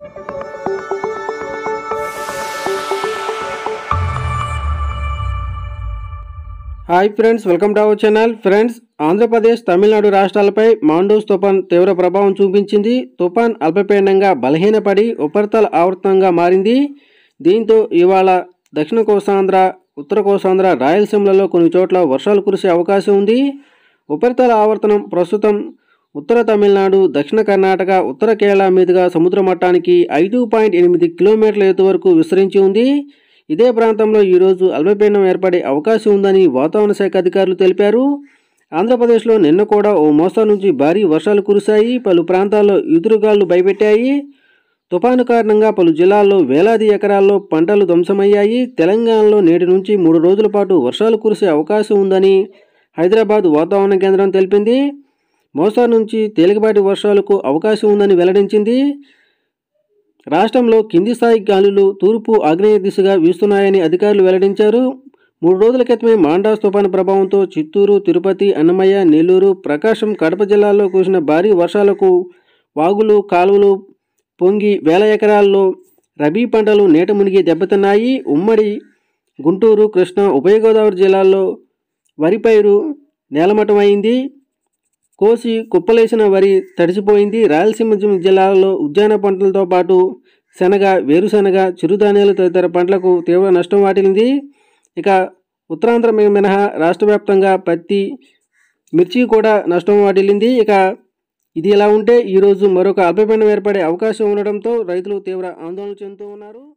hi friends welcome to our channel friends Andhra Pradesh Tamil Nadu రాష్ట్రాలపై Mandous తుఫాన్ తీవ్ర ప్రభావం చూపించింది తుఫాన్ అల్పపీడనంగా బలహీనపడి ఉపరితల ఆవృతంగా మారింది దీంతో ఇవాళ దక్షిణ కోస్తాంధ్ర ఉత్తర కోస్తాంధ్ర రాయలసీమలలో కొన్ని చోట్ల వర్షాలు కురిసే అవకాశం ఉంది ఉపరితల ఆవర్తనం ప్రస్తుతం ఉత్తర తమిళనాడు దక్షిణ కర్ణాటక ఉత్తర కేరళ మీదుగా సముద్ర మట్టానికి ఐదు పాయింట్ ఎనిమిది కిలోమీటర్ల ఎత్తు వరకు విస్తరించి ఉంది ఇదే ప్రాంతంలో ఈరోజు అల్పపీడనం ఏర్పడే అవకాశం ఉందని వాతావరణ శాఖ అధికారులు తెలిపారు ఆంధ్రప్రదేశ్లో నిన్న కూడా ఓ మోస్తరు నుంచి భారీ వర్షాలు కురిశాయి పలు ప్రాంతాల్లో ఈదురుగాలు భయపెట్టాయి తుఫాను కారణంగా పలు జిల్లాల్లో వేలాది ఎకరాల్లో పంటలు ధ్వంసమయ్యాయి తెలంగాణలో నేటి నుంచి మూడు రోజుల పాటు వర్షాలు కురిసే అవకాశం ఉందని హైదరాబాద్ వాతావరణ కేంద్రం తెలిపింది మోస్తరు నుంచి తేలికపాటి వర్షాలకు అవకాశం ఉందని వెల్లడించింది రాష్ట్రంలో కింది స్థాయి గాలులు తూర్పు ఆగ్నేయ దిశగా వీస్తున్నాయని అధికారులు వెల్లడించారు మూడు రోజుల క్రితమే మాండాస్ తుఫాను ప్రభావంతో చిత్తూరు తిరుపతి అన్నమయ్య నెల్లూరు ప్రకాశం కడప జిల్లాల్లో కురిసిన భారీ వర్షాలకు వాగులు కాలువలు పొంగి వేల ఎకరాల్లో రబీ పంటలు నీట మునిగి దెబ్బతిన్నాయి ఉమ్మడి గుంటూరు కృష్ణా ఉభయ గోదావరి జిల్లాల్లో వరి పైరు నేలమట్టమైంది కోసి కుప్పలేసిన వరి తడిసిపోయింది రాయలసీమ జి- జిల్లాలో ఉద్యాన పంటలతో పాటు శనగ వేరుశనగ చిరుధాన్యాలు తదితర పంటలకు తీవ్ర నష్టం వాటిల్లింది ఇక ఉత్తరాంధ్ర మి- మినహా రాష్ట్ర వ్యాప్తంగా పత్తి మిర్చి కూడా నష్టం వాటిల్లింది ఇక ఇది ఇలా ఉంటే ఈరోజు మరొక అల్పపీడనం ఏర్పడే అవకాశం ఉండడంతో రైతులు తీవ్ర ఆందోళన చెందుతూ ఉన్నారు